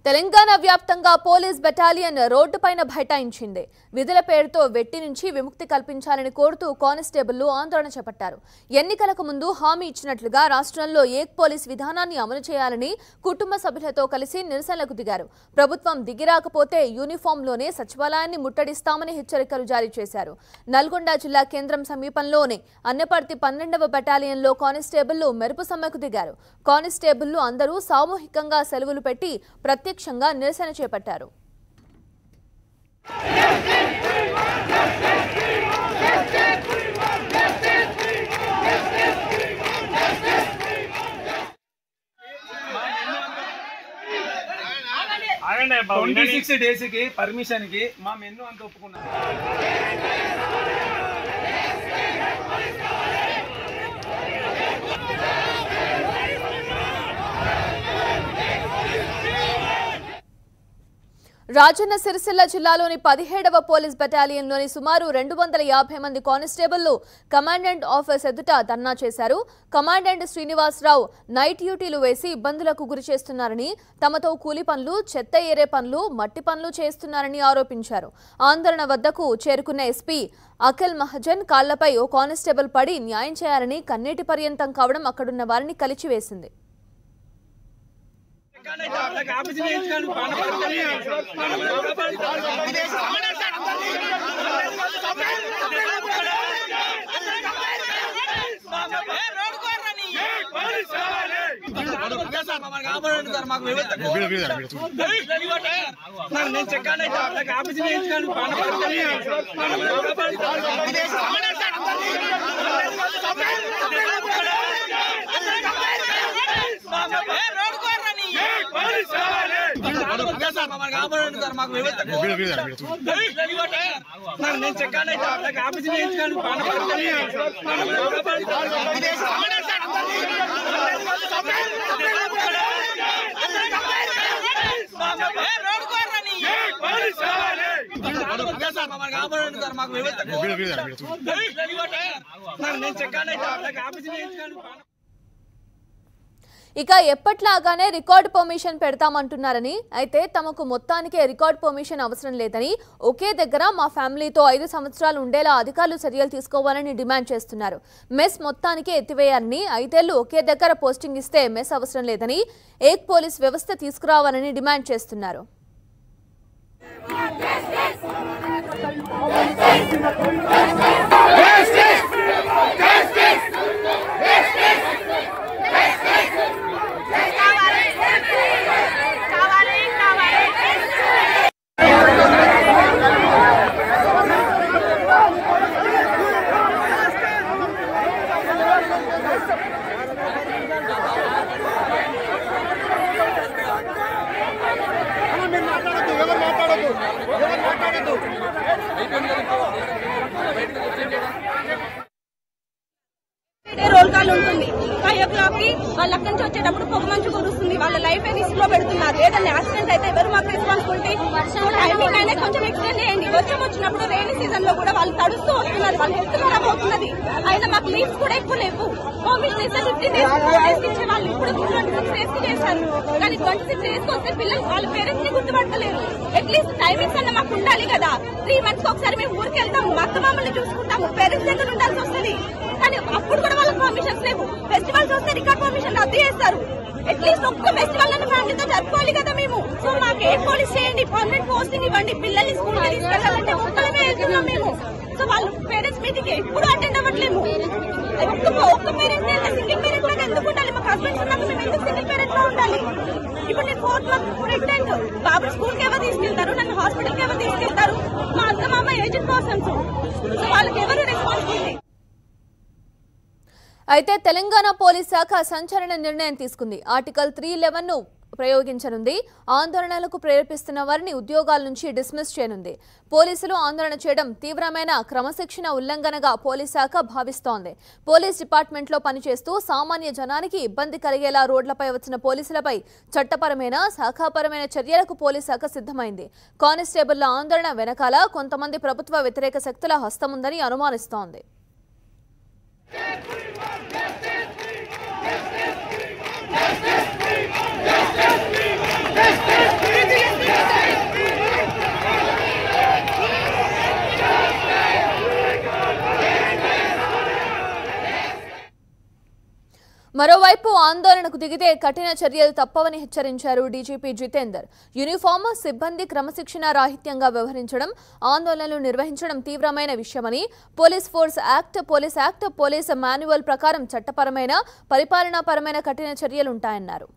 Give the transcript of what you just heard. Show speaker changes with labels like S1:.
S1: తెలంగాణ వ్యాప్తంగా police battalion రోడ్డుపైన బైఠాయించింది విధుల పేరుతో వెట్టి నుంచి విముక్తి కల్పించాలని కోరుతూ కానిస్టేబుళ్లు ఆందోళన చేపట్టారు ఎన్నికలకు ముందు హామీ ఇచ్చినట్లుగా రాష్ట్రంలో ఏక్ పోలీస్ విధానాన్ని అమలు చేయాలని కుటుంబ సభ్యులతో కలిసి నిరసనలకు దిగారు ప్రభుత్వం దిగిరాకపోతే యూనిఫామ్లోనే సచివాలయాన్ని ముట్టడిస్తామని హెచ్చరికలు జారీ చేశారు నల్గొండ జిల్లా కేంద్రం సమీపంలోని అన్నపర్తి పన్నెండవ బెటాలియన్లో కానిస్టేబుళ్లు మెరుపు సమ్మెకు దిగారు కానిస్టేబుళ్లు అందరూ సామూహికంగా సెలవులు పెట్టి ప్రత్యక్షంగా నిరసన చేపట్టారు
S2: ఆగండి బాబు,
S3: ట్వంటీ
S2: వినండి.
S3: సిక్స్ డేస్ కి పర్మిషన్ కి మా మెన్ను అంత ఒప్పుకున్నాం
S1: రాజన్న సిరిసిల్ల జిల్లాలోని పదిహేడవ పోలీస్ బెటాలియన్లోని సుమారు రెండు వందల యాభై మంది కానిస్టేబుళ్లు కమాండెంట్ ఆఫీస్ ఎదుట ధర్నా చేశారు కమాండెంట్ శ్రీనివాసరావు నైట్ డ్యూటీలు వేసి ఇబ్బందులకు గురి చేస్తున్నారని తమతో కూలి పనులు చెత్త ఏరే పనులు మట్టి పనులు చేస్తున్నారని ఆరోపించారు ఆందోళన వద్దకు చేరుకున్న ఎస్పీ అఖిల్ మహజన్ కాళ్లపై ఓ కానిస్టేబుల్ పడి న్యాయం చేయాలని కన్నీటి పర్యంతం కావడం అక్కడున్న వారిని కలిచివేసింది
S3: నేను చెక్కాను అయితే నాకు ఆఫీస్ చేయించుకోండి నేను చెక్కాను అయితే నాకు ఆఫీస్ చేయించుకోండి నేను చెక్కాను అయితే నాకు ఆఫీస్ చేయించుకోండి
S1: ఇక ఎప్పట్లాగానే రికార్డ్ పర్మిషన్ పెడతామంటున్నారని అయితే తమకు మొత్తానికే రికార్డ్ పర్మిషన్ అవసరం లేదని ఒకే దగ్గర మా ఫ్యామిలీతో ఐదు సంవత్సరాలు ఉండేలా అధికారులు చర్యలు తీసుకోవాలని డిమాండ్ చేస్తున్నారు మెస్ మొత్తానికే ఎత్తివేయాలని ఐదేళ్లు ఒకే దగ్గర పోస్టింగ్ ఇస్తే మెస్ అవసరం లేదని ఏక్ పోలీస్ వ్యవస్థ తీసుకురావాలని డిమాండ్ చేస్తున్నారు
S4: డే రోల్ కాల్ ఉంటుంది ఫైవ్ ఓ క్లాక్ కి వాళ్ళు అక్కడి నుంచి వచ్చేటప్పుడు పొగ మంచు కురుస్తుంది వాళ్ళ లైఫ్ రిస్క్ లో పెడుతున్నారు ఏదైనా యాక్సిడెంట్ అయితే ఎవరు మాకు రెస్పాన్సిబిలిటీ టైమింగ్ అనేది కొంచెం ఎక్స్టెండ్ చేయండి వర్షం వచ్చినప్పుడు రైనీ సీజన్ లో కూడా వాళ్ళు తడుస్తూ వస్తున్నారు వాళ్ళ హెల్త్ ఖరాబ్ అవుతున్నది అయినా మాకు లీవ్స్ కూడా ఎక్కువ లేవు పర్మిషన్ ఇస్తే ఫిఫ్టీన్ డేస్ ఇచ్చే వాళ్ళు ఇప్పుడు ట్వంటీ సిక్స్ డేస్ కి చేశారు కానీ ట్వంటీ సిక్స్ డేస్ కి వస్తే పిల్లలు వాళ్ళ పేరెంట్స్ ని గుర్తుపట్టలేరు అట్లీస్ట్ టైమింగ్స్ అన్న మాకు ఉండాలి కదా త్రీ మంత్స్ ఒకసారి మేము ఊరికి వెళ్తాము మా అత్త మామల్ని చూసుకుంటాము పేరెంట్స్ దగ్గర ఉండాల్సి వస్తుంది కానీ అప్పుడు కూడా వాళ్ళకి పర్మిషన్స్ లేవు ఫెస్టివల్స్ వస్తే రికార్డ్ పర్మిషన్ రద్దు చేస్తారు అట్లీస్ట్ ఒక్క ఫెస్టివల్ అన్న ఫ్యామిలీతో జరుపుకోవాలి కదా మేము సో మాకు ఏ పోలీస్ చేయండి పర్మనెంట్ పోస్టింగ్ ఇవ్వండి పిల్లల్ని స్కూల్ కి తీసుకెళ్ళాలంటే ఒక్కలమే వెళ్తున్నాం మేము సో వాళ్ళు పేరెంట్స్ మీటింగ్ ఎప్పుడు అటెండ్ అవ్వట్లేము ఒక్క ఒక్క పేరెంట్ సింగిల్ పేరెంట్ లాగా ఎందుకు ఉండాలి మా హస్బెండ్స్ ఉన్నాక మేము ఎందుకు సింగిల్ పేరెంట్ లా ఉండాలి ఇప్పుడు నేను ఫోర్త్ మంత్ ప్రెగ్నెంట్ బాబు స్కూల్ కి ఎవరు తీసుకెళ్తారు నన్ను హాస్పిటల్ కి ఎవరు తీసుకెళ్తారు మా అత్త మామ ఏజెంట్ పర్సన్స్ సో వాళ్ళకి ఎవరు రెస్పాన్సిబిలిటీ
S1: అయితే తెలంగాణ పోలీస్ శాఖ సంచలన నిర్ణయం తీసుకుంది ఆర్టికల్ త్రీ లెవెన్ ను ప్రయోగించనుంది ఆందోళనలకు ప్రేరేపిస్తున్న వారిని ఉద్యోగాల నుంచి డిస్మిస్ చేయనుంది పోలీసులు ఆందోళన చేయడం తీవ్రమైన క్రమశిక్షణ ఉల్లంఘనగా పోలీస్ శాఖ భావిస్తోంది పోలీస్ డిపార్ట్మెంట్లో పనిచేస్తూ సామాన్య జనానికి ఇబ్బంది కలిగేలా రోడ్లపై వచ్చిన పోలీసులపై చట్టపరమైన శాఖాపరమైన చర్యలకు పోలీస్ శాఖ సిద్ధమైంది కానిస్టేబుళ్ల ఆందోళన వెనకాల కొంతమంది ప్రభుత్వ వ్యతిరేక శక్తుల హస్తముందని అనుమానిస్తోంది
S5: Justice!
S1: మరోవైపు ఆందోళనకు దిగితే కఠిన చర్యలు తప్పవని హెచ్చరించారు డీజీపీ జితేందర్ యూనిఫామ్ సిబ్బంది క్రమశిక్షణ రాహిత్యంగా వ్యవహరించడం ఆందోళనలు నిర్వహించడం తీవ్రమైన విషయమని police force act police act police manual ప్రకారం చట్టపరమైన పరిపాలనాపరమైన కఠిన చర్యలుంటాయన్నారు